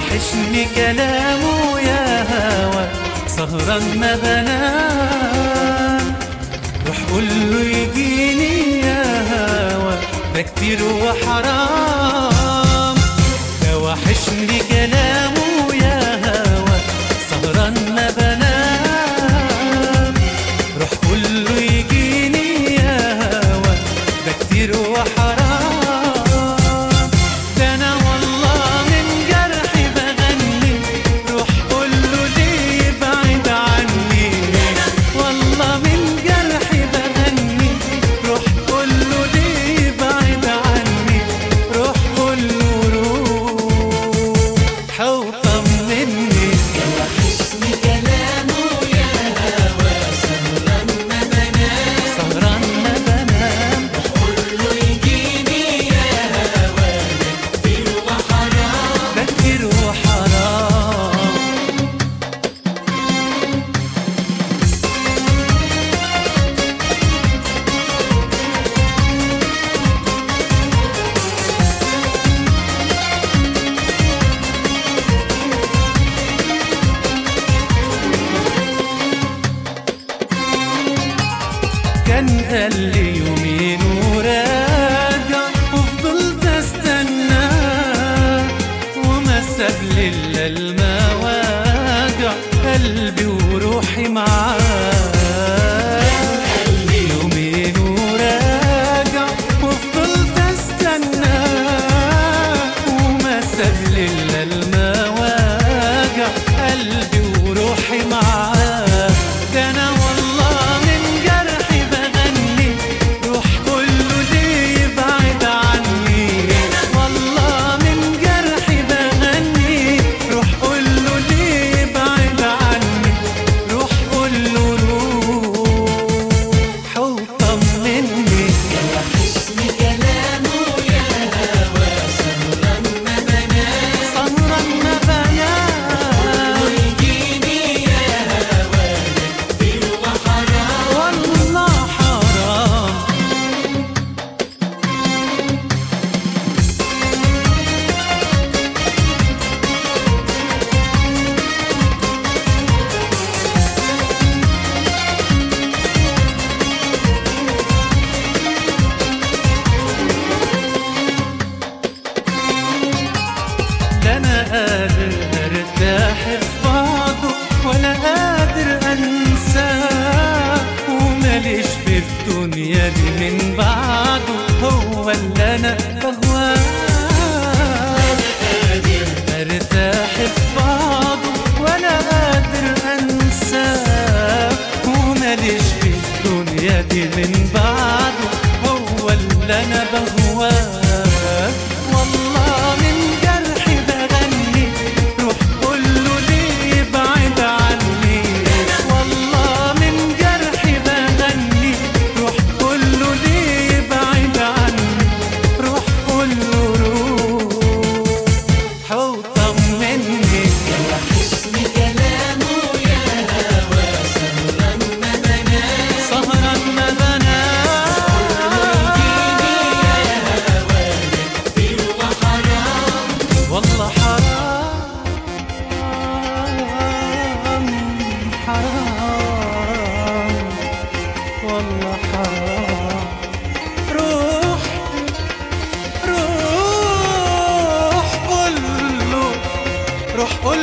وحشني كلامه يا هوا سهران ما بنام روح قول له يجيني يا هوا ده كتير وحرام ده وحشني كلامه يا هوا سهران ما بنام روح قول له يجيني يا هوا ده كتير وحرام ده انا والله من جرحي بغني روح قول له ليه بعيد عني والله من جرحي بغني روح قول له ليه بعيد عني روح قول له روح وطمني وحشني كلامه يا هوا سهران ما بنام سهران ما بنام كله يجيني يا هوا كتير وحرام ده كتير وحرام كان قال لي يومين وراجع وفضلت استنى وما ساب لي الا المواجع قلبي وروحي معاه يومين وراجع وفضلت استنى وما ساب لي الا المواجع قلبي وروحي معاه ده انا والله من جرحي بغني روح قول له ليه يبعد عني والله من جرحي بغني روح قول له ليه يبعد عني روح قول له روح وطمني وحشني كلامه يا هوا سهران ما بنام سهران ما بنام يجيني يا هوا كتير وحرام والله حرام لا انا قادر ارتاح في بعضه ولا قادر انساه وماليش في الدنيا دي من بعده هو اللي انا بهواه ارتاح في بعضه ولا قادر انساه وماليش في الدنيا دي من بعده هو اللي انا بهواه والله من جرحي بغني روح قول له ليه يبعد عني والله من جرحي بغني روح قول له ليه يبعد عني روح قول له روح وطمني وحشني كلامه يا هوا سهران ما بنام سهران ما بنام كتير وحرام والله حرام حرام والله حرام روح روح قول له روح قول